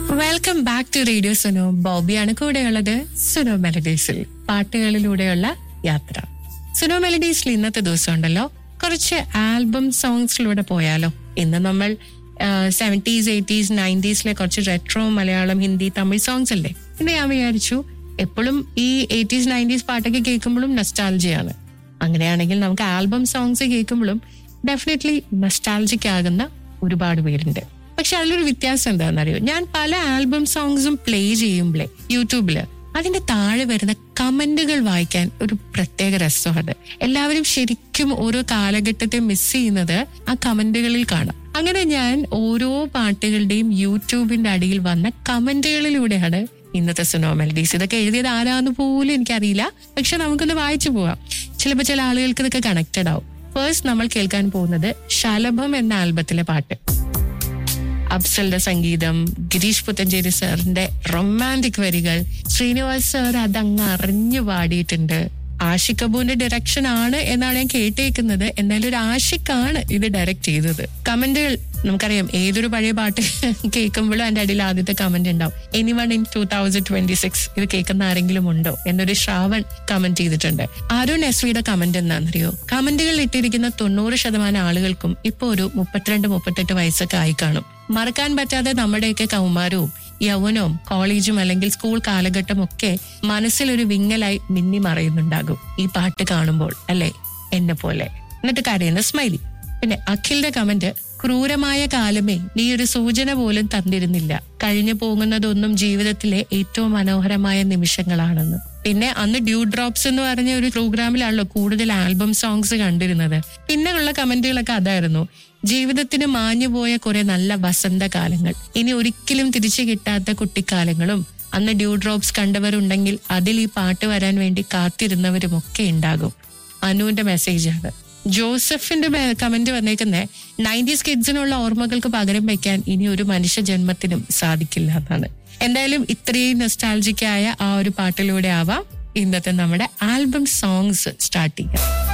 welcome back to radio Suno ബോബിയാണ് കൂടെയുള്ളത് സുനോ മെലഡീസിൽ പാട്ടുകളിലൂടെയുള്ള യാത്ര സുനോ മെലഡീസിൽ ഇന്നത്തെ ദിവസം ഉണ്ടല്ലോ കുറച്ച് ആൽബം സോങ്സിലൂടെ പോയാലോ ഇന്ന് നമ്മൾ സെവൻറ്റീസ് എയ്റ്റീസ് നയൻറ്റീസിലെ കുറച്ച് റെട്രോ മലയാളം ഹിന്ദി തമിഴ് സോങ്സ് അല്ലേ പിന്നെ ഞാൻ വിചാരിച്ചു എപ്പോഴും ഈ എയ്റ്റീസ് നയൻറ്റീസ് പാട്ടൊക്കെ കേൾക്കുമ്പോഴും നസ്റ്റാൾജിയാണ് അങ്ങനെയാണെങ്കിൽ നമുക്ക് ആൽബം സോങ്സ് കേൾക്കുമ്പോഴും ഡെഫിനറ്റ്ലി നസ്റ്റാൾജിക് ആകുന്ന ഒരുപാട് പേരുണ്ട് പക്ഷെ അതിലൊരു വ്യത്യാസം എന്താണെന്നറിയോ ഞാൻ പല ആൽബം സോങ്സും പ്ലേ ചെയ്യുമ്പോഴേ യൂട്യൂബില് അതിന്റെ താഴെ വരുന്ന കമന്റുകൾ വായിക്കാൻ ഒരു പ്രത്യേക രസമാണ് എല്ലാവരും ശരിക്കും ഓരോ കാലഘട്ടത്തെ മിസ് ചെയ്യുന്നത് ആ കമന്റുകളിൽ കാണാം അങ്ങനെ ഞാൻ ഓരോ പാട്ടുകളുടെയും യൂട്യൂബിന്റെ അടിയിൽ വന്ന കമന്റുകളിലൂടെയാണ് ഇന്നത്തെ സുനോ മെലഡീസ് ഇതൊക്കെ എഴുതിയത് ആരാന്ന് പോലും എനിക്കറിയില്ല പക്ഷെ നമുക്കൊന്ന് വായിച്ചു പോവാം ചിലപ്പോൾ ചില ആളുകൾക്ക് ഇതൊക്കെ കണക്റ്റഡ് ആവും ഫസ്റ്റ് നമ്മൾ കേൾക്കാൻ പോകുന്നത് ശലഭം എന്ന ആൽബത്തിലെ പാട്ട് അഫ്സലിന്റെ സംഗീതം ഗിരീഷ് പുത്തഞ്ചേരി സാറിന്റെ റൊമാൻറ്റിക് വരികൾ ശ്രീനിവാസ് സാർ അതങ്ങ് അറിഞ്ഞു പാടിയിട്ടുണ്ട് ആഷിഖ് കപൂറിന്റെ ഡയറക്ഷൻ ആണ് എന്നാണ് ഞാൻ കേട്ടേക്കുന്നത് എന്നാലും ഒരു ആഷിഖാണ് ഇത് ഡയറക്ട് ചെയ്തത് കമന്റുകൾ നമുക്കറിയാം ഏതൊരു പഴയ പാട്ട് കേൾക്കുമ്പോഴും അതിന്റെ അടിയിൽ ആദ്യത്തെ കമന്റ് ഉണ്ടാവും any one in two thousand twenty six ഇത് കേൾക്കുന്ന ആരെങ്കിലും ഉണ്ടോ എന്നൊരു ശ്രാവൺ കമന്റ് ചെയ്തിട്ടുണ്ട് അരുൺ എസ് വിയുടെ കമന്റ് എന്താണെന്നറിയോ കമന്റുകൾ ഇട്ടിരിക്കുന്ന തൊണ്ണൂറ് ശതമാനം ആളുകൾക്കും ഇപ്പൊ ഒരു മുപ്പത്തിരണ്ട് മുപ്പത്തെട്ട് വയസ്സൊക്കെ ആയി കാണും മറക്കാൻ പറ്റാതെ നമ്മുടെയൊക്കെ കൗമാരവും യൗവനവും കോളേജും അല്ലെങ്കിൽ സ്കൂൾ കാലഘട്ടം ഒക്കെ മനസ്സിലൊരു വിങ്ങലായി മിന്നി മറയുന്നുണ്ടാകും ഈ പാട്ട് കാണുമ്പോൾ അല്ലെ എന്നെ പോലെ എന്നിട്ട് കരയുന്ന സ്മൈലി പിന്നെ അഖിലിന്റെ കമന്റ് ക്രൂരമായ കാലമേ നീ ഒരു സൂചന പോലും തന്നിരുന്നില്ല കഴിഞ്ഞു പോകുന്നതൊന്നും ജീവിതത്തിലെ ഏറ്റവും മനോഹരമായ നിമിഷങ്ങളാണെന്ന് പിന്നെ അന്ന് ഡ്യൂ ഡ്രോപ്സ് എന്ന് പറഞ്ഞ ഒരു പ്രോഗ്രാമിലാണല്ലോ കൂടുതൽ ആൽബം സോങ്സ് കണ്ടിരുന്നത് പിന്നെ ഉള്ള കമന്റുകളൊക്കെ അതായിരുന്നു ജീവിതത്തിന് മാഞ്ഞുപോയ കുറെ നല്ല വസന്തകാലങ്ങൾ ഇനി ഒരിക്കലും തിരിച്ചു കിട്ടാത്ത കുട്ടിക്കാലങ്ങളും അന്ന് ഡ്യൂ ഡ്രോപ്സ് കണ്ടവരുണ്ടെങ്കിൽ അതിൽ ഈ പാട്ട് വരാൻ വേണ്ടി കാത്തിരുന്നവരുമൊക്കെ ഉണ്ടാകും അനുവിന്റെ മെസ്സേജാണ് ജോസഫിന്റെ കമന്റ് വന്നേക്കുന്നേ നയൻറ്റീസ് കിഡ്സിനുള്ള ഓർമ്മകൾക്ക് പകരം വയ്ക്കാൻ ഇനി ഒരു മനുഷ്യ ജന്മത്തിനും സാധിക്കില്ല എന്നാണ് എന്തായാലും ഇത്രയും നൊസ്റ്റാൾജിക്കായ ആ ഒരു പാട്ടിലൂടെ ആവാം ഇന്നത്തെ നമ്മുടെ ആൽബം സോങ്സ് സ്റ്റാർട്ട് ചെയ്യാം